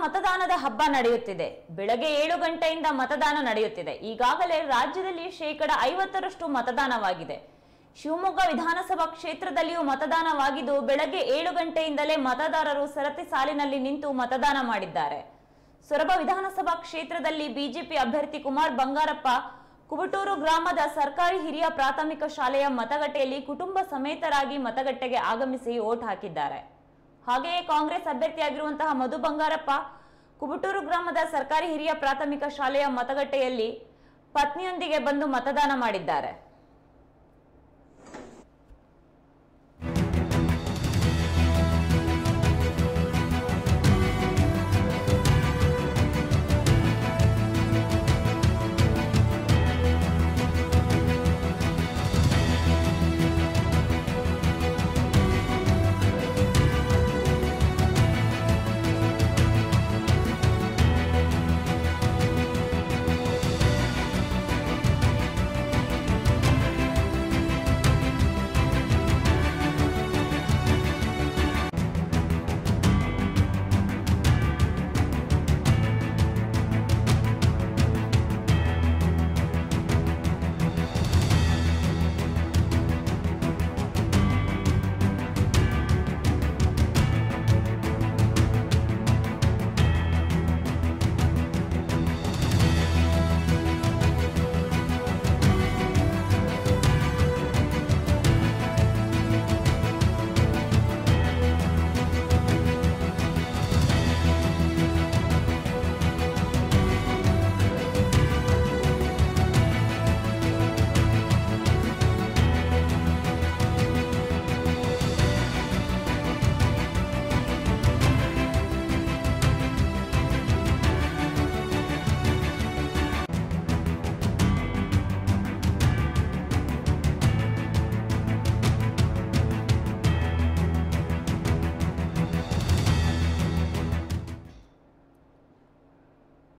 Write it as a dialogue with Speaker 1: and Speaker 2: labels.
Speaker 1: ಮತದಾನದ ಹಬ್ಬ ನಡೆಯುತ್ತಿದೆ ಬೆಳಗ್ಗೆ ಏಳು ಗಂಟೆಯಿಂದ ಮತದಾನ ನಡೆಯುತ್ತಿದೆ ಈಗಾಗಲೇ ರಾಜ್ಯದಲ್ಲಿ ಶೇಕಡ ಐವತ್ತರಷ್ಟು ಮತದಾನವಾಗಿದೆ ಶಿವಮೊಗ್ಗ ವಿಧಾನಸಭಾ ಕ್ಷೇತ್ರದಲ್ಲಿಯೂ ಮತದಾನವಾಗಿದ್ದು ಬೆಳಗ್ಗೆ ಏಳು ಗಂಟೆಯಿಂದಲೇ ಮತದಾರರು ಸರತಿ ಸಾಲಿನಲ್ಲಿ ನಿಂತು ಮತದಾನ ಮಾಡಿದ್ದಾರೆ ಸೊರಬ ವಿಧಾನಸಭಾ ಕ್ಷೇತ್ರದಲ್ಲಿ ಬಿಜೆಪಿ ಅಭ್ಯರ್ಥಿ ಕುಮಾರ್ ಬಂಗಾರಪ್ಪ ಕುಬಟೂರು ಗ್ರಾಮದ ಸರ್ಕಾರಿ ಹಿರಿಯ ಪ್ರಾಥಮಿಕ ಶಾಲೆಯ ಮತಗಟ್ಟೆಯಲ್ಲಿ ಕುಟುಂಬ ಸಮೇತರಾಗಿ ಮತಗಟ್ಟೆಗೆ ಆಗಮಿಸಿ ವೋಟ್ ಹಾಕಿದ್ದಾರೆ ಹಾಗೆಯೇ ಕಾಂಗ್ರೆಸ್ ಅಭ್ಯರ್ಥಿಯಾಗಿರುವಂತಹ ಮಧು ಬಂಗಾರಪ್ಪ ಕುಬಟೂರು ಗ್ರಾಮದ ಸರ್ಕಾರಿ ಹಿರಿಯ ಪ್ರಾಥಮಿಕ ಶಾಲೆಯ ಮತಗಟ್ಟೆಯಲ್ಲಿ ಪತ್ನಿಯೊಂದಿಗೆ ಬಂದು ಮತದಾನ ಮಾಡಿದ್ದಾರೆ